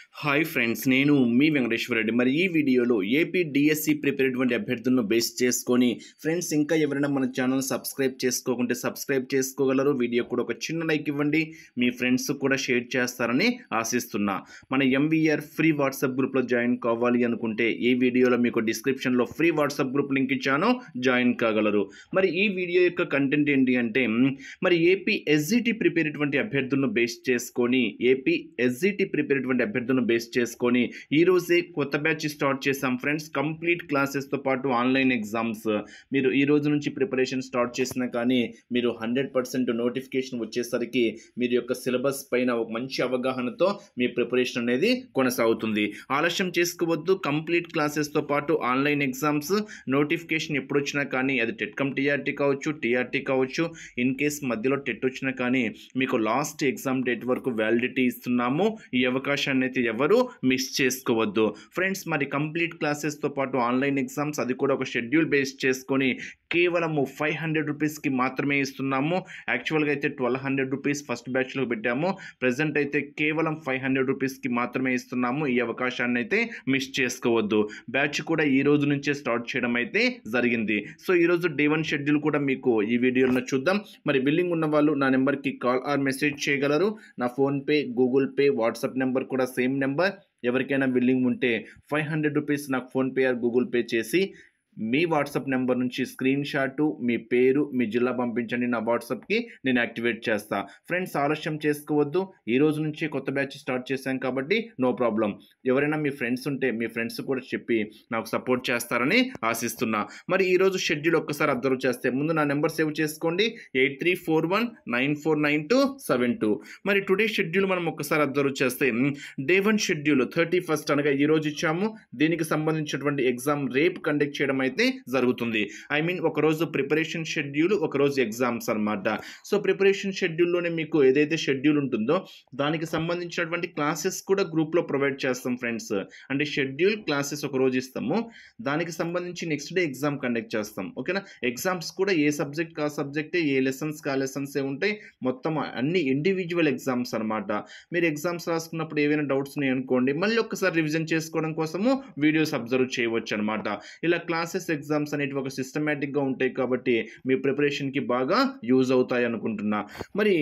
hi friends నేను మీ వెంకటేశ్వర రెడ్డి మరి ఈ వీడియోలో ఏపీ డిఎస్సి ప్రిపేర్ అటువంటి అభ్యర్థులను బేస్ చేసుకొని ఫ్రెండ్స్ ఇంకా ఎవరైనా మన ఛానల్ సబ్స్క్రైబ్ చేసుకోకుంటే సబ్స్క్రైబ్ చేసుకోగలరు వీడియో కూడా ఒక చిన్న లైక్ ఇవ్వండి మీ ఫ్రెండ్స్ కూడా షేర్ చేస్తారని ఆశిస్తున్నా మన ఎంవీఆర్ ఫ్రీ వాట్సాప్ గ్రూప్లో జాయిన్ కావాలి అనుకుంటే ఈ వీడియోలో మీకు డిస్క్రిప్షన్లో ఫ్రీ వాట్సాప్ గ్రూప్ లింక్ ఇచ్చాను జాయిన్ కాగలరు మరి ఈ వీడియో యొక్క కంటెంట్ ఏంటి అంటే మ్, మరి ఏపీ ఎస్జిటి ప్రిపేర్ అటువంటి అభ్యర్థులను బేస్ చేసుకొని ఏపీ ఎస్జిటి ప్రిపేర్ అటువంటి అభ్యర్థులను బేస్ చేసుకొని ఈ రోజే కొత్త బ్యాచ్ స్టార్ట్ చేసాం ఫ్రెండ్స్ కంప్లీట్ క్లాసెస్తో పాటు ఆన్లైన్ ఎగ్జామ్స్ మీరు ఈ రోజు నుంచి ప్రిపరేషన్ స్టార్ట్ చేసినా కానీ మీరు హండ్రెడ్ పర్సెంట్ నోటిఫికేషన్ వచ్చేసరికి మీరు యొక్క సిలబస్ పైన ఒక మంచి అవగాహనతో మీ ప్రిపరేషన్ అనేది కొనసాగుతుంది ఆలస్యం చేసుకోవద్దు కంప్లీట్ క్లాసెస్తో పాటు ఆన్లైన్ ఎగ్జామ్స్ నోటిఫికేషన్ ఎప్పుడు వచ్చినా కానీ అది టెట్కమ్ టీఆర్టీ కావచ్చు టీఆర్టీ కావచ్చు ఇన్ కేస్ మధ్యలో టెట్ వచ్చినా కానీ మీకు లాస్ట్ ఎగ్జామ్ డేట్ వరకు వ్యాలిడిటీ ఇస్తున్నాము ఈ అవకాశాన్ని అయితే ఎవరు మిస్ చేసుకోవద్దు ఫ్రెండ్స్ మరి కంప్లీట్ క్లాసెస్తో పాటు ఆన్లైన్ ఎగ్జామ్స్ అది కూడా ఒక షెడ్యూల్ బేస్ చేసుకొని కేవలము ఫైవ్ హండ్రెడ్ రూపీస్కి మాత్రమే ఇస్తున్నాము యాక్చువల్గా అయితే ట్వెల్వ్ హండ్రెడ్ రూపీస్ ఫస్ట్ బ్యాచ్లో పెట్టాము ప్రజెంట్ అయితే కేవలం ఫైవ్ హండ్రెడ్ రూపీస్కి మాత్రమే ఇస్తున్నాము ఈ అవకాశాన్ని అయితే మిస్ చేసుకోవద్దు బ్యాచ్ కూడా ఈ రోజు నుంచే స్టార్ట్ చేయడం అయితే జరిగింది సో ఈరోజు డే వన్ షెడ్యూల్ కూడా మీకు ఈ వీడియోలో చూద్దాం మరి బిల్లింగ్ ఉన్న వాళ్ళు నా నెంబర్కి కాల్ ఆర్ మెసేజ్ చేయగలరు నా PhonePe Google Pay WhatsApp number కూడా సేమ్ నెంబర్ ఎవరికైనా బిల్లింగ్ ఉంటే ఫైవ్ హండ్రెడ్ రూపీస్ నాకు ఫోన్పే ఆర్ గూగుల్ పే చేసి మీ వాట్సాప్ నెంబర్ నుంచి స్క్రీన్ షాటు మీ పేరు మీ జిల్లా పంపించండి నా వాట్సాప్కి నేను యాక్టివేట్ చేస్తా ఫ్రెండ్స్ ఆలస్యం చేసుకోవద్దు ఈ రోజు నుంచి కొత్త బ్యాచ్ స్టార్ట్ చేశాం కాబట్టి నో ప్రాబ్లం ఎవరైనా మీ ఫ్రెండ్స్ ఉంటే మీ ఫ్రెండ్స్ కూడా చెప్పి నాకు సపోర్ట్ చేస్తారని ఆశిస్తున్నా మరి ఈ రోజు షెడ్యూల్ ఒక్కసారి అబ్జర్వ్ చేస్తే ముందు నా నెంబర్ సేవ్ చేసుకోండి eight three four one nine four nine two seven two మరి టుడే షెడ్యూల్ మనం ఒక్కసారి అబ్జర్వ్ చేస్తే day one schedule thirty first అనగా ఈ రోజు ఇచ్చాము దీనికి సంబంధించినటువంటి ఎగ్జామ్ రేపు కండక్ట్ చేయడం అయితే జరుగుతుంది ఐ మీన్ ఒక రోజు ప్రిపరేషన్ షెడ్యూల్ ఒక రోజు ఎగ్జామ్స్ అన్నమాట సో ప్రిపరేషన్ షెడ్యూల్లోనే మీకు ఏదైతే షెడ్యూల్ ఉంటుందో దానికి సంబంధించినటువంటి క్లాసెస్ కూడా గ్రూప్లో ప్రొవైడ్ చేస్తాం ఫ్రెండ్స్ అంటే షెడ్యూల్ క్లాసెస్ ఒక రోజు ఇస్తాము దానికి సంబంధించి నెక్స్ట్ డే ఎగ్జామ్ కండక్ట్ చేస్తాం ఓకేనా ఎగ్జామ్స్ కూడా ఏ సబ్జెక్ట్ కా సబ్జెక్టే ఏ లెసన్స్ కా లెసన్సే ఉంటాయి మొత్తం అన్ని ఇండివిజువల్ ఎగ్జామ్స్ అన్నమాట మీరు ఎగ్జామ్స్ రాసుకున్నప్పుడు ఏవైనా డౌట్స్ ఉన్నాయి అనుకోండి మళ్ళీ ఒక్కసారి రివిజన్ చేసుకోవడం కోసము వీడియోస్ అబ్జర్వ్ చేయవచ్చు అనమాట ఇలా క్లాసెస్ ఎగ్జామ్స్ అనేటివి ఒక సిస్టమేటిక్గా ఉంటాయి కాబట్టి మీ ప్రిపరేషన్కి బాగా యూజ్ అవుతాయి అనుకుంటున్నా మరి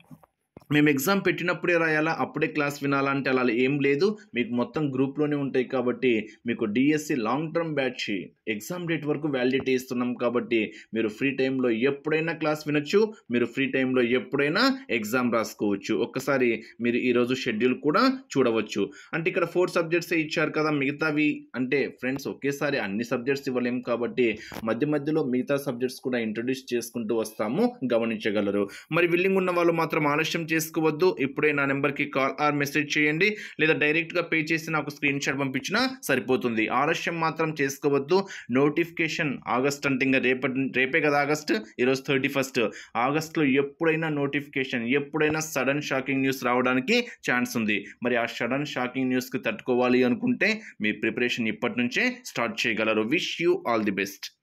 మేము ఎగ్జామ్ పెట్టినప్పుడే రాయాలా అప్పుడే క్లాస్ వినాలా అంటే అలా ఏం లేదు మీకు మొత్తం గ్రూప్లోనే ఉంటాయి కాబట్టి మీకు DSC long term batch exam date వరకు వ్యాలిడిటీ ఇస్తున్నాం కాబట్టి మీరు ఫ్రీ టైంలో ఎప్పుడైనా క్లాస్ వినొచ్చు మీరు ఫ్రీ టైంలో ఎప్పుడైనా ఎగ్జామ్ రాసుకోవచ్చు ఒక్కసారి మీరు ఈరోజు షెడ్యూల్ కూడా చూడవచ్చు అంటే ఇక్కడ ఫోర్ సబ్జెక్ట్సే ఇచ్చారు కదా మిగతావి అంటే ఫ్రెండ్స్ ఒకేసారి అన్ని సబ్జెక్ట్స్ ఇవ్వలేం కాబట్టి మధ్య మధ్యలో మిగతా సబ్జెక్ట్స్ కూడా ఇంట్రడ్యూస్ చేసుకుంటూ వస్తాము గమనించగలరు మరి విల్లింగ్ ఉన్న వాళ్ళు మాత్రం ఆలస్యం చేసుకోవద్దు ఇప్పుడే నా నెంబర్కి కాల్ ఆర్ మెసేజ్ చేయండి లేదా డైరెక్ట్గా పే చేసి నాకు స్క్రీన్ షాట్ పంపించినా సరిపోతుంది ఆలస్యం మాత్రం చేసుకోవద్దు నోటిఫికేషన్ ఆగస్ట్ అంటే ఇంకా రేపటి రేపే కదా ఆగస్ట్ ఈరోజు థర్టీ ఫస్ట్ ఆగస్ట్లో ఎప్పుడైనా నోటిఫికేషన్ ఎప్పుడైనా సడన్ షాకింగ్ న్యూస్ రావడానికి ఛాన్స్ ఉంది మరి ఆ సడన్ షాకింగ్ న్యూస్కి తట్టుకోవాలి అనుకుంటే మీ ప్రిపరేషన్ ఇప్పటి నుంచే స్టార్ట్ చేయగలరు wish you all the best